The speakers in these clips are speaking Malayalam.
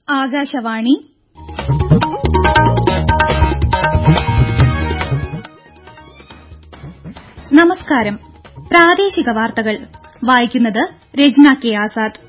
ആകാശവാണി നമസ്കാരം പ്രാദേശിക വാർത്തകൾ വായിക്കുന്നത് രജ്ന കെ ആസാദ്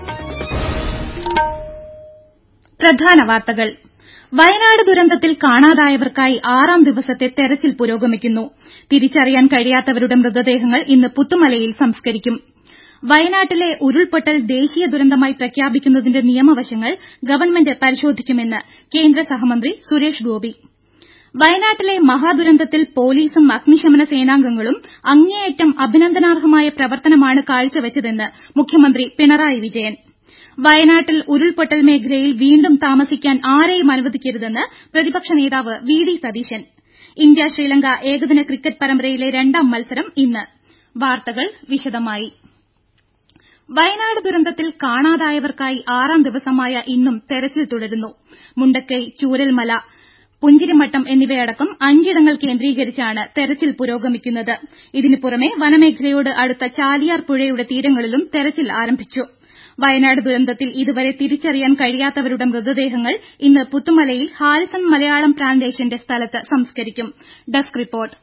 പ്രധാന വാർത്തകൾ വയനാട് ദുരന്തത്തിൽ കാണാതായവർക്കായി ആറാം ദിവസത്തെ തെരച്ചിൽ പുരോഗമിക്കുന്നു തിരിച്ചറിയാൻ കഴിയാത്തവരുടെ മൃതദേഹങ്ങൾ ഇന്ന് പുത്തുമലയിൽ സംസ്കരിക്കും വയനാട്ടിലെ ഉരുൾപൊട്ടൽ ദേശീയ ദുരന്തമായി പ്രഖ്യാപിക്കുന്നതിന്റെ നിയമവശങ്ങൾ ഗവൺമെന്റ് പരിശോധിക്കുമെന്ന് കേന്ദ്ര സഹമന്ത്രി സുരേഷ് ഗോപി വയനാട്ടിലെ മഹാദുരന്തത്തിൽ പോലീസും അഗ്നിശമന സേനാംഗങ്ങളും അങ്ങേയറ്റം അഭിനന്ദനാർഹമായ പ്രവർത്തനമാണ് കാഴ്ചവച്ചതെന്ന് മുഖ്യമന്ത്രി പിണറായി വിജയൻ വയനാട്ടിൽ ഉരുൾപൊട്ടൽ മേഖലയിൽ വീണ്ടും താമസിക്കാൻ ആരെയും അനുവദിക്കരുതെന്ന് പ്രതിപക്ഷ നേതാവ് V D Satheesan India Sri Lanka ഏകദിന ക്രിക്കറ്റ് പരമ്പരയിലെ രണ്ടാം മത്സരം ഇന്ന് വാർത്തകൾ വിശദമായി വയനാട് ദുരന്തത്തിൽ കാണാതായവർക്കായി ആറാം ദിവസമായ ഇന്നും തെരച്ചിൽ തുടരുന്നു മുണ്ടക്കൈ ചൂരൽമല പുഞ്ചിരിമട്ടം എന്നിവയടക്കം അഞ്ചിടങ്ങൾ കേന്ദ്രീകരിച്ചാണ് തെരച്ചിൽ പുരോഗമിക്കുന്നത് ഇതിനു പുറമെ വനമേഖലയോട് അടുത്ത ചാലിയാർ പുഴയുടെ തീരങ്ങളിലും തെരച്ചിൽ ആരംഭിച്ചു വയനാട് ദുരന്തത്തിൽ ഇതുവരെ തിരിച്ചറിയാൻ കഴിയാത്തവരുടെ മൃതദേഹങ്ങൾ ഇന്ന് പുത്തുമലയിൽ ഹാരിസൺ മലയാളം പ്ലാന്റേഷന്റെ സ്ഥലത്ത് സംസ്കരിക്കും ഡെസ്ക് റിപ്പോർട്ട്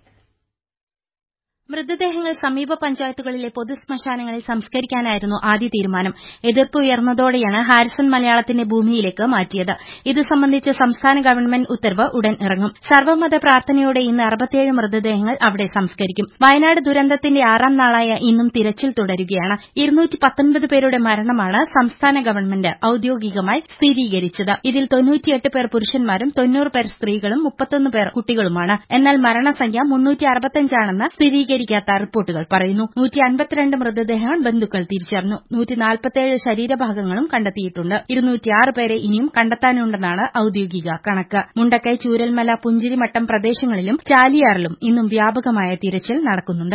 മൃതദേഹങ്ങൾ സമീപ പഞ്ചായത്തുകളിലെ പൊതുശ്മശാനങ്ങളിൽ സംസ്കരിക്കാനായിരുന്നു ആദ്യ തീരുമാനം എതിർപ്പ് ഉയർന്നതോടെയാണ് ഹാരിസൺ മലയാളത്തിന്റെ ഭൂമിയിലേക്ക് മാറ്റിയത് ഇത് സംബന്ധിച്ച് സംസ്ഥാന ഗവൺമെന്റ് ഉത്തരവ് ഉടൻ ഇറങ്ങും സർവ്വമത പ്രാർത്ഥനയോടെ ഇന്ന് അറുപത്തിയേഴ് മൃതദേഹങ്ങൾ അവിടെ സംസ്കരിക്കും വയനാട് ദുരന്തത്തിന്റെ ആറാം നാളായ ഇന്നും തിരച്ചിൽ തുടരുകയാണ് ഇരുന്നൂറ്റി പത്തൊൻപത് പേരുടെ മരണമാണ് സംസ്ഥാന ഗവൺമെന്റ് ഔദ്യോഗികമായി സ്ഥിരീകരിച്ചത് ഇതിൽ തൊണ്ണൂറ്റിയെട്ട് പേർ പുരുഷന്മാരും തൊണ്ണൂറ് പേർ സ്ത്രീകളും മുപ്പത്തൊന്ന് പേർ കുട്ടികളുമാണ് എന്നാൽ മരണസംഖ്യ മുന്നൂറ്റി അറുപത്തഞ്ചാണെന്ന് സ്ഥിരീകരിക്കും സ്ഥിരീകരിക്കാത്ത റിപ്പോർട്ടുകൾ പറയുന്നു നൂറ്റി അൻപത്തിരണ്ട് മൃതദേഹങ്ങൾ ബന്ധുക്കൾ തിരിച്ചറിഞ്ഞു നൂറ്റി നാൽപ്പത്തിയേഴ് ശരീരഭാഗങ്ങളും കണ്ടെത്തിയിട്ടുണ്ട് ഇരുന്നൂറ്റിയാറ് പേരെ ഇനിയും കണ്ടെത്താനുണ്ടെന്നാണ് ഔദ്യോഗിക കണക്ക് മുണ്ടക്കൈ ചൂരൽമല പുഞ്ചിരിമട്ടം പ്രദേശങ്ങളിലും ചാലിയാറിലും ഇന്നും വ്യാപകമായ തിരച്ചിൽ നടക്കുന്നുണ്ട്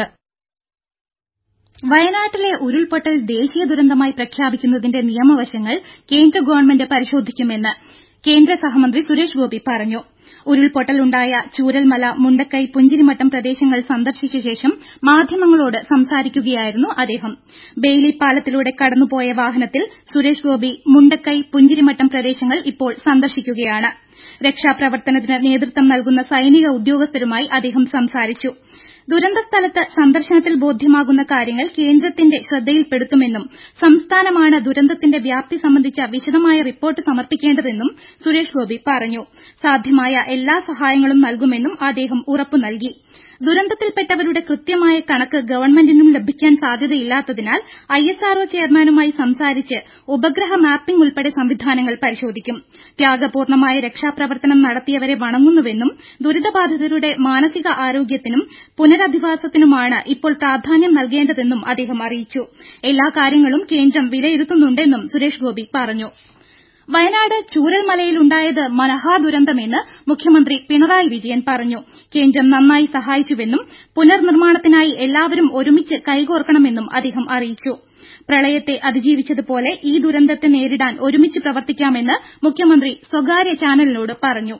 വയനാട്ടിലെ ഉരുൾപൊട്ടൽ ദേശീയ ദുരന്തമായി പ്രഖ്യാപിക്കുന്നതിന്റെ നിയമവശങ്ങൾ കേന്ദ്ര ഗവൺമെന്റ് പരിശോധിക്കുമെന്ന് കേന്ദ്ര സഹമന്ത്രി സുരേഷ് ഗോപി പറഞ്ഞു ഉരുൾപൊട്ടലുണ്ടായ ചൂരൽമല മുണ്ടക്കൈ പുഞ്ചിരിമട്ടം പ്രദേശങ്ങൾ സന്ദർശിച്ച ശേഷം മാധ്യമങ്ങളോട് സംസാരിക്കുകയായിരുന്നു അദ്ദേഹം ബെയിലി പാലത്തിലൂടെ കടന്നുപോയ വാഹനത്തിൽ സുരേഷ് ഗോപി മുണ്ടക്കൈ പുഞ്ചിരിമട്ടം പ്രദേശങ്ങൾ ഇപ്പോൾ സന്ദർശിക്കുകയാണ് രക്ഷാപ്രവർത്തനത്തിന് നേതൃത്വം നൽകുന്ന സൈനിക ഉദ്യോഗസ്ഥരുമായി അദ്ദേഹം സംസാരിച്ചു ദുരന്തസ്ഥലത്ത് സന്ദർശനത്തിൽ ബോധ്യമാകുന്ന കാര്യങ്ങൾ കേന്ദ്രത്തിന്റെ ശ്രദ്ധയിൽപ്പെടുത്തുമെന്നും സംസ്ഥാനമാണ് ദുരന്തത്തിന്റെ വ്യാപ്തി സംബന്ധിച്ച വിശദമായ റിപ്പോർട്ട് സമർപ്പിക്കേണ്ടതെന്നും സുരേഷ് ഗോപി പറഞ്ഞു സാധ്യമായ എല്ലാ സഹായങ്ങളും നൽകുമെന്നും അദ്ദേഹം ഉറപ്പു നൽകി ദുരന്തത്തിൽപ്പെട്ടവരുടെ കൃത്യമായ കണക്ക് ഗവൺമെന്റിനും ലഭിക്കാൻ സാധ്യതയില്ലാത്തതിനാൽ ഐഎസ്ആർഒ ചെയർമാനുമായി സംസാരിച്ച് ഉപഗ്രഹ മാപ്പിംഗ് ഉൾപ്പെടെ സംവിധാനങ്ങൾ പരിശോധിക്കും ത്യാഗപൂർണമായ രക്ഷാപ്രവർത്തനം നടത്തിയവരെ വണങ്ങുന്നുവെന്നും ദുരിതബാധിതരുടെ മാനസിക ആരോഗ്യത്തിനും പുനരധിവാസത്തിനുമാണ് ഇപ്പോൾ പ്രാധാന്യം നൽകേണ്ടതെന്നും അദ്ദേഹം അറിയിച്ചു എല്ലാ കാര്യങ്ങളും കേന്ദ്രം വിലയിരുത്തുന്നുണ്ടെന്നും സുരേഷ് ഗോപി പറഞ്ഞു വയനാട് ചൂരൽമലയിലുണ്ടായത് മഹാദുരന്തമെന്ന് മുഖ്യമന്ത്രി പിണറായി വിജയൻ പറഞ്ഞു കേന്ദ്രം നന്നായി സഹായിച്ചുവെന്നും പുനർനിർമ്മാണത്തിനായി എല്ലാവരും ഒരുമിച്ച് കൈകോർക്കണമെന്നും അദ്ദേഹം അറിയിച്ചു പ്രളയത്തെ അതിജീവിച്ചതുപോലെ ഈ ദുരന്തത്തെ നേരിടാൻ ഒരുമിച്ച് പ്രവർത്തിക്കാമെന്ന് മുഖ്യമന്ത്രി സ്വകാര്യ ചാനലിനോട് പറഞ്ഞു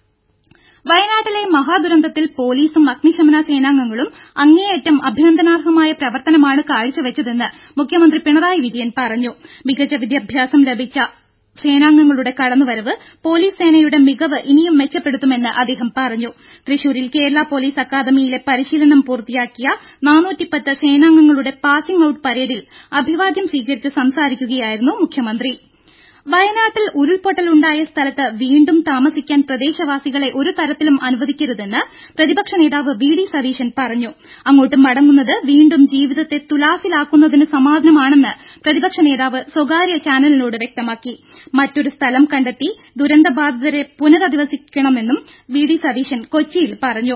വയനാട്ടിലെ മഹാദുരന്തത്തിൽ പോലീസും അഗ്നിശമന സേനാംഗങ്ങളും അങ്ങേയറ്റം അഭിനന്ദനാർഹമായ പ്രവർത്തനമാണ് കാഴ്ചവച്ചതെന്ന് മുഖ്യമന്ത്രി പിണറായി വിജയൻ പറഞ്ഞു മികച്ച വിദ്യാഭ്യാസം ലഭിച്ച സേനാംഗങ്ങളുടെ കടന്നുവരവ് പോലീസ് സേനയുടെ മികവ് ഇനിയും മെച്ചപ്പെടുത്തുമെന്ന് അദ്ദേഹം പറഞ്ഞു തൃശൂരിൽ കേരള പോലീസ് അക്കാദമിയിലെ പരിശീലനം പൂർത്തിയാക്കിയ സേനാംഗങ്ങളുടെ പാസിംഗ് ഔട്ട് പരേഡിൽ അഭിവാദ്യം സ്വീകരിച്ച് സംസാരിക്കുകയായിരുന്നു മുഖ്യമന്ത്രി വയനാട്ടിൽ ഉരുൾപൊട്ടലുണ്ടായ സ്ഥലത്ത് വീണ്ടും താമസിക്കാൻ പ്രദേശവാസികളെ ഒരു തരത്തിലും അനുവദിക്കരുതെന്ന് പ്രതിപക്ഷ നേതാവ് വി ഡി സതീശൻ പറഞ്ഞു അങ്ങോട്ട് മടങ്ങുന്നത് വീണ്ടും ജീവിതത്തെ തുലാസിലാക്കുന്നതിന് സമാനമാണെന്ന് പ്രതിപക്ഷ നേതാവ് സ്വകാര്യ ചാനലിനോട് വ്യക്തമാക്കി മറ്റൊരു സ്ഥലം കണ്ടെത്തി ദുരന്തബാധിതരെ പുനരധിവസിപ്പിക്കണമെന്നും വി ഡി സതീശൻ കൊച്ചിയിൽ പറഞ്ഞു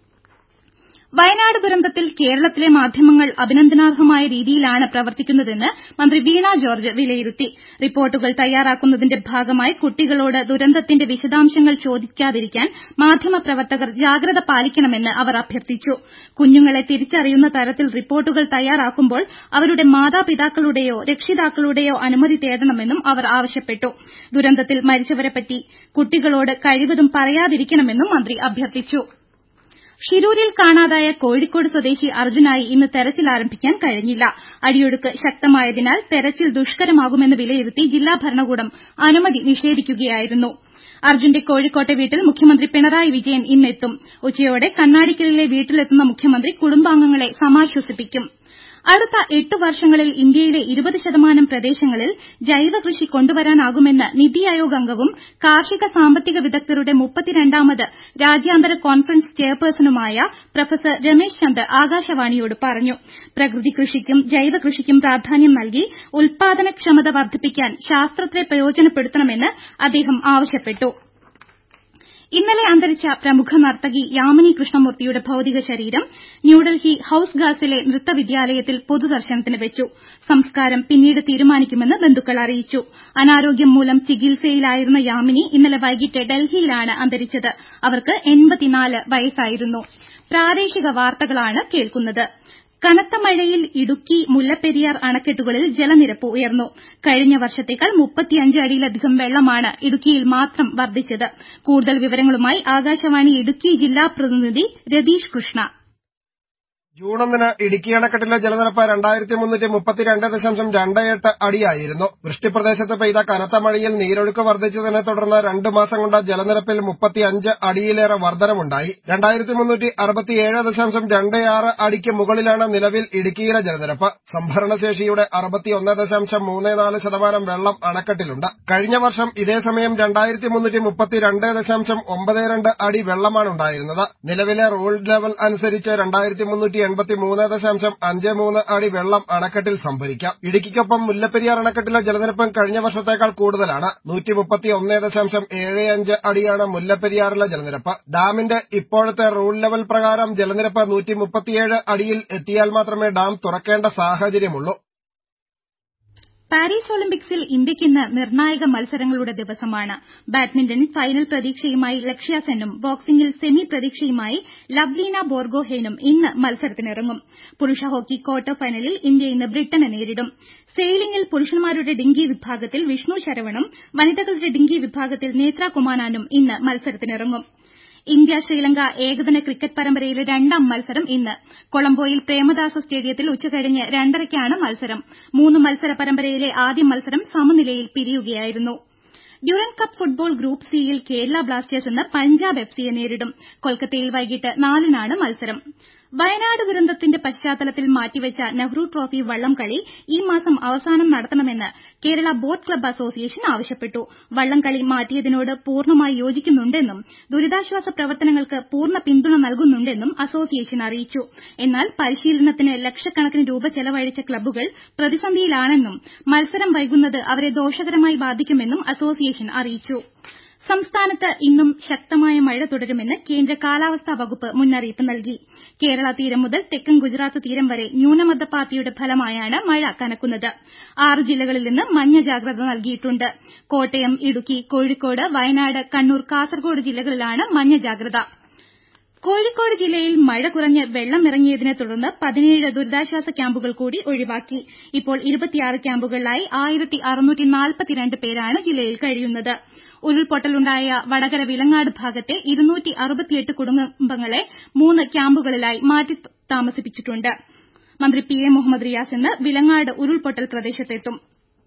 വയനാട് ദുരന്തത്തിൽ കേരളത്തിലെ മാധ്യമങ്ങൾ അഭിനന്ദനാർഹമായ രീതിയിലാണ് പ്രവർത്തിക്കുന്നതെന്ന് മന്ത്രി വീണ ജോർജ് വിലയിരുത്തി റിപ്പോർട്ടുകൾ തയ്യാറാക്കുന്നതിന്റെ ഭാഗമായി കുട്ടികളോട് ദുരന്തത്തിന്റെ വിശദാംശങ്ങൾ ചോദിക്കാതിരിക്കാൻ മാധ്യമപ്രവർത്തകർ ജാഗ്രത പാലിക്കണമെന്ന് അവർ അഭ്യർത്ഥിച്ചു കുഞ്ഞുങ്ങളെ തിരിച്ചറിയുന്ന തരത്തിൽ റിപ്പോർട്ടുകൾ തയ്യാറാക്കുമ്പോൾ അവരുടെ മാതാപിതാക്കളുടെയോ രക്ഷിതാക്കളുടെയോ അനുമതി തേടണമെന്നും അവർ ആവശ്യപ്പെട്ടു ദുരന്തത്തിൽ മരിച്ചവരെപ്പറ്റി കുട്ടികളോട് കഴിവതും പറയാതിരിക്കണമെന്നും മന്ത്രി അഭ്യർത്ഥിച്ചു ഷിരൂരിൽ കാണാതായ കോഴിക്കോട് സ്വദേശി അർജുനായി ഇന്ന് തെരച്ചിൽ ആരംഭിക്കാൻ കഴിഞ്ഞില്ല അടിയൊഴുക്ക് ശക്തമായതിനാൽ തെരച്ചിൽ ദുഷ്കരമാകുമെന്ന് വിലയിരുത്തി ജില്ലാ ഭരണകൂടം അനുമതി നിഷേധിക്കുകയായിരുന്നു അർജുന്റെ കോഴിക്കോട്ടെ വീട്ടിൽ മുഖ്യമന്ത്രി പിണറായി വിജയൻ ഇന്നെത്തും ഉച്ചയോടെ കണ്ണാടിക്കലിലെ വീട്ടിലെത്തുന്ന മുഖ്യമന്ത്രി കുടുംബാംഗങ്ങളെ സമാശ്വസിപ്പിക്കും അടുത്ത എട്ട് വർഷങ്ങളിൽ ഇന്ത്യയിലെ ഇരുപത് ശതമാനം പ്രദേശങ്ങളിൽ ജൈവകൃഷി കൊണ്ടുവരാനാകുമെന്ന് നിതി ആയോഗ് അംഗവും കാർഷിക സാമ്പത്തിക വിദഗ്ധരുടെ മുപ്പത്തിരണ്ടാമത് രാജ്യാന്തര കോൺഫറൻസ് ചെയർപേഴ്സണുമായ പ്രൊഫസർ രമേശ് ചന്ദ് ആകാശവാണിയോട് പറഞ്ഞു പ്രകൃതി കൃഷിക്കും ജൈവകൃഷിക്കും പ്രാധാന്യം നൽകി ഉൽപാദനക്ഷമത വർദ്ധിപ്പിക്കാൻ ശാസ്ത്രത്തെ പ്രയോജനപ്പെടുത്തണമെന്ന് അദ്ദേഹം ആവശ്യപ്പെട്ടു ഇന്നലെ അന്തരിച്ച പ്രമുഖ നർത്തകി യാമിനി കൃഷ്ണമൂർത്തിയുടെ ഭൌതിക ശരീരം ന്യൂഡൽഹി ഹൌസ് ഗാർസിലെ നൃത്തവിദ്യാലയത്തിൽ പൊതുദർശനത്തിന് വെച്ചു സംസ്കാരം പിന്നീട് തീരുമാനിക്കുമെന്ന് ബന്ധുക്കൾ അറിയിച്ചു അനാരോഗ്യം മൂലം ചികിത്സയിലായിരുന്ന യാമിനി ഇന്നലെ വൈകിട്ട് ഡൽഹിയിലാണ് അന്തരിച്ചത് അവർക്ക് വയസ്സായിരുന്നു പ്രാദേശിക വാർത്തകളാണ് കേൾക്കുന്നത് കനത്ത മഴയിൽ ഇടുക്കി മുല്ലപ്പെരിയാർ അണക്കെട്ടുകളിൽ ജലനിരപ്പ് ഉയർന്നു കഴിഞ്ഞ വർഷത്തേക്കാൾ മുപ്പത്തിയഞ്ച് അടിയിലധികം വെള്ളമാണ് ഇടുക്കിയിൽ മാത്രം വർദ്ധിച്ചത് കൂടുതൽ വിവരങ്ങളുമായി ആകാശവാണി ഇടുക്കി ജില്ലാ പ്രതിനിധി രതീഷ് കൃഷ്ണ ജൂൺ ഒന്നിന് ഇടുക്കി അണക്കെട്ടിലെ ജലനിരപ്പ് രണ്ടായിരത്തി മുന്നൂറ്റി മുപ്പത്തിരണ്ട് ദശാംശം രണ്ട് എട്ട് അടിയായിരുന്നു വൃഷ്ടിപ്രദേശത്ത് പെയ്ത കനത്ത മഴയിൽ നീരൊഴുക്ക് വർദ്ധിച്ചതിനെ തുടർന്ന് രണ്ടു മാസം കൊണ്ട് ജലനിരപ്പിൽ മുപ്പത്തിയഞ്ച് അടിയിലേറെ വർധനവുണ്ടായി രണ്ടായിരത്തി മുന്നൂറ്റി അറുപത്തിയേഴ് ദശാംശം രണ്ട് ആറ് അടിക്ക് മുകളിലാണ് നിലവിൽ ഇടുക്കിയിലെ ജലനിരപ്പ് സംഭരണശേഷിയുടെ അറുപത്തിയൊന്ന് ദശാംശം മൂന്ന് നാല് ശതമാനം വെള്ളം അണക്കെട്ടിലുണ്ട് കഴിഞ്ഞ വർഷം ഇതേ സമയം രണ്ടായിരത്തി മുന്നൂറ്റി മുപ്പത്തിരണ്ട് ദശാംശം ഒമ്പത് രണ്ട് അടി വെള്ളമാണ് ഉണ്ടായിരുന്നത് നിലവിലെ റൂൾ ലെവൽ അനുസരിച്ച് രണ്ടായിരത്തി മുന്നൂറ്റി എൺപത്തി മൂന്ന് ദശാംശം അഞ്ച് മൂന്ന് അടി വെള്ളം അണക്കെട്ടിൽ സംഭരിക്കാം ഇടുക്കിക്കൊപ്പം മുല്ലപ്പെരിയാർ അണക്കെട്ടിലെ ജലനിരപ്പും കഴിഞ്ഞ വർഷത്തേക്കാൾ കൂടുതലാണ് നൂറ്റി മുപ്പത്തി ഒന്ന് ദശാംശം ഏഴ് അഞ്ച് അടിയാണ് മുല്ലപ്പെരിയാറിലെ ജലനിരപ്പ് ഡാമിന്റെ ഇപ്പോഴത്തെ റൂൾ ലെവൽ പ്രകാരം ജലനിരപ്പ് നൂറ്റി മുപ്പത്തിയേഴ് അടിയിൽ എത്തിയാൽ മാത്രമേ ഡാം തുറക്കേണ്ട സാഹചര്യമുള്ളൂ പാരീസ് ഒളിമ്പിക്സിൽ ഇന്ത്യയ്ക്ക് ഇന്ന് നിർണായക മത്സരങ്ങളുടെ ദിവസമാണ് ബാഡ്മിന്റണിൽ ഫൈനൽ പ്രതീക്ഷയുമായി ലക്ഷ്യ സെന്നും ബോക്സിംഗിൽ സെമി പ്രതീക്ഷയുമായി ലവ്ലീന ബോർഗോഹെയ്നും ഇന്ന് മത്സരത്തിനിറങ്ങും പുരുഷ ഹോക്കി ക്വാർട്ടർ ഫൈനലിൽ ഇന്ത്യ ഇന്ന് ബ്രിട്ടനെ നേരിടും സെയിലിംഗിൽ പുരുഷന്മാരുടെ ഡിങ്കി വിഭാഗത്തിൽ വിഷ്ണു ശരവണും വനിതകളുടെ ഡിങ്കി വിഭാഗത്തിൽ നേത്ര കുമാനാനും ഇന്ന് മത്സരത്തിനിറങ്ങും ഇന്ത്യ ശ്രീലങ്ക ഏകദിന ക്രിക്കറ്റ് പരമ്പരയിലെ രണ്ടാം മത്സരം ഇന്ന് കൊളംബോയിൽ പ്രേമദാസ സ്റ്റേഡിയത്തിൽ ഉച്ചകഴിഞ്ഞ് രണ്ടരയ്ക്കാണ് മത്സരം മൂന്ന് മത്സര പരമ്പരയിലെ ആദ്യ മത്സരം സമനിലയിൽ പിരിയുകയായിരുന്നു ഡ്യൂറൻ കപ്പ് ഫുട്ബോൾ ഗ്രൂപ്പ് സിയിൽ കേരള ബ്ലാസ്റ്റേഴ്സ് ഇന്ന് പഞ്ചാബ് എഫ്സിയെ നേരിടും കൊൽക്കത്തയിൽ വൈകിട്ട് നാലിനാണ് മത്സരം വയനാട് ദുരന്തത്തിന്റെ പശ്ചാത്തലത്തിൽ മാറ്റിവെച്ച നെഹ്റു ട്രോഫി വള്ളംകളി ഈ മാസം അവസാനം നടത്തണമെന്ന് കേരള ബോട്ട് ക്ലബ്ബ് അസോസിയേഷൻ ആവശ്യപ്പെട്ടു വള്ളംകളി മാറ്റിയതിനോട് പൂർണ്ണമായി യോജിക്കുന്നുണ്ടെന്നും ദുരിതാശ്വാസ പ്രവർത്തനങ്ങൾക്ക് പൂർണ്ണ പിന്തുണ നൽകുന്നുണ്ടെന്നും അസോസിയേഷൻ അറിയിച്ചു എന്നാൽ പരിശീലനത്തിന് ലക്ഷക്കണക്കിന് രൂപ ചെലവഴിച്ച ക്ലബ്ബുകൾ പ്രതിസന്ധിയിലാണെന്നും മത്സരം വൈകുന്നത് അവരെ ദോഷകരമായി ബാധിക്കുമെന്നും അസോസിയേഷൻ അറിയിച്ചു സംസ്ഥാനത്ത് ഇന്നും ശക്തമായ മഴ തുടരുമെന്ന് കേന്ദ്ര കാലാവസ്ഥാ വകുപ്പ് മുന്നറിയിപ്പ് നൽകി കേരള തീരം മുതൽ തെക്കൻ ഗുജറാത്ത് തീരം വരെ ന്യൂനമർദ്ദപാത്തിയുടെ ഫലമായാണ് മഴ കനക്കുന്നത് ആറ് ജില്ലകളിൽ ഇന്ന് മഞ്ഞ ജാഗ്രത നൽകിയിട്ടുണ്ട് കോട്ടയം ഇടുക്കി കോഴിക്കോട് വയനാട് കണ്ണൂർ കാസർഗോഡ് ജില്ലകളിലാണ് മഞ്ഞ ജാഗ്രത കോഴിക്കോട് ജില്ലയിൽ മഴ കുറഞ്ഞ് വെള്ളം ഇറങ്ങിയതിനെ തുടർന്ന് പതിനേഴ് ദുരിതാശ്വാസ ക്യാമ്പുകൾ കൂടി ഒഴിവാക്കി ഇപ്പോൾ ഇരുപത്തിയാറ് ക്യാമ്പുകളിലായി ആയിരത്തി അറുന്നൂറ്റി നാൽപ്പത്തിരണ്ട് പേരാണ് ജില്ലയിൽ കഴിയുന്നത് ഉരുൾപൊട്ടലുണ്ടായ വടകര വിലങ്ങാട് ഭാഗത്തെ ഇരുന്നൂറ്റി അറുപത്തിയെട്ട് കുടുംബങ്ങളെ മൂന്ന് ക്യാമ്പുകളിലായി മാറ്റി താമസിപ്പിച്ചിട്ടുണ്ട് മന്ത്രി പി എ മുഹമ്മദ് റിയാസ് ഇന്ന് വിലങ്ങാട് ഉരുൾപൊട്ടൽ പ്രദേശത്തെത്തും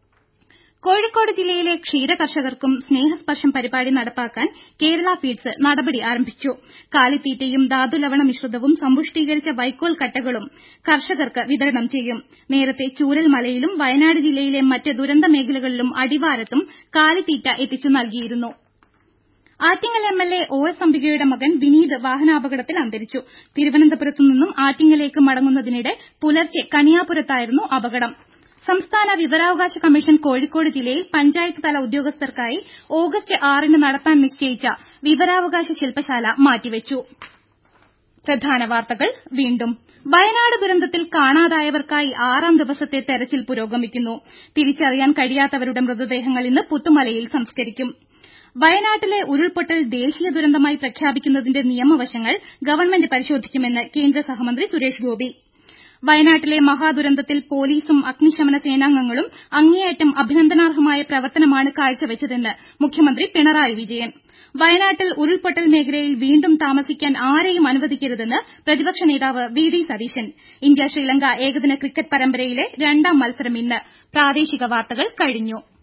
കോഴിക്കോട് ജില്ലയിലെ ക്ഷീരകർഷകർക്കും സ്നേഹസ്പർശം പരിപാടി നടപ്പാക്കാൻ കേരള ഫീഡ്സ് നടപടി ആരംഭിച്ചു കാലിത്തീറ്റയും ധാതുലവണ മിശ്രിതവും സമ്പുഷ്ടീകരിച്ച വൈക്കോൽ കട്ടകളും കർഷകർക്ക് വിതരണം ചെയ്യും നേരത്തെ ചൂരൽമലയിലും വയനാട് ജില്ലയിലെ മറ്റ് ദുരന്ത മേഖലകളിലും അടിവാരത്തും കാലിത്തീറ്റ എത്തിച്ചു നൽകിയിരുന്നു ആറ്റിങ്ങൽ എംഎൽഎ ഒ എസ് അംബികയുടെ മകൻ വിനീത് വാഹനാപകടത്തിൽ അന്തരിച്ചു തിരുവനന്തപുരത്തു നിന്നും ആറ്റിങ്ങലേക്ക് മടങ്ങുന്നതിനിടെ പുലർച്ചെ കണിയാപുരത്തായിരുന്നു അപകടം സംസ്ഥാന വിവരാവകാശ കമ്മീഷൻ കോഴിക്കോട് ജില്ലയിൽ പഞ്ചായത്ത് തല ഉദ്യോഗസ്ഥർക്കായി ഓഗസ്റ്റ് ആറിന് നടത്താൻ നിശ്ചയിച്ച വിവരാവകാശ ശില്പശാല മാറ്റിവെച്ചു പ്രധാന വാർത്തകൾ വീണ്ടും വയനാട് ദുരന്തത്തിൽ കാണാതായവർക്കായി ആറാം ദിവസത്തെ തെരച്ചിൽ പുരോഗമിക്കുന്നു തിരിച്ചറിയാൻ കഴിയാത്തവരുടെ മൃതദേഹങ്ങൾ ഇന്ന് പുത്തുമലയിൽ സംസ്കരിക്കും വയനാട്ടിലെ ഉരുൾപൊട്ടൽ ദേശീയ ദുരന്തമായി പ്രഖ്യാപിക്കുന്നതിന്റെ നിയമവശങ്ങൾ ഗവൺമെന്റ് പരിശോധിക്കുമെന്ന് കേന്ദ്ര സഹമന്ത്രി സുരേഷ് ഗോപി വയനാട്ടിലെ മഹാദുരന്തത്തിൽ പോലീസും അഗ്നിശമന സേനാംഗങ്ങളും അങ്ങേയറ്റം അഭിനന്ദനാർഹമായ പ്രവർത്തനമാണ് കാഴ്ചവെച്ചതെന്ന് മുഖ്യമന്ത്രി പിണറായി വിജയൻ വയനാട്ടിൽ ഉരുൾപൊട്ടൽ മേഖലയിൽ വീണ്ടും താമസിക്കാൻ ആരെയും അനുവദിക്കരുതെന്ന് പ്രതിപക്ഷ നേതാവ് V D Satheesan India Sri Lanka ഏകദിന ക്രിക്കറ്റ് പരമ്പരയിലെ രണ്ടാം മത്സരം ഇന്ന് പ്രാദേശിക വാർത്തകൾ കഴിഞ്ഞു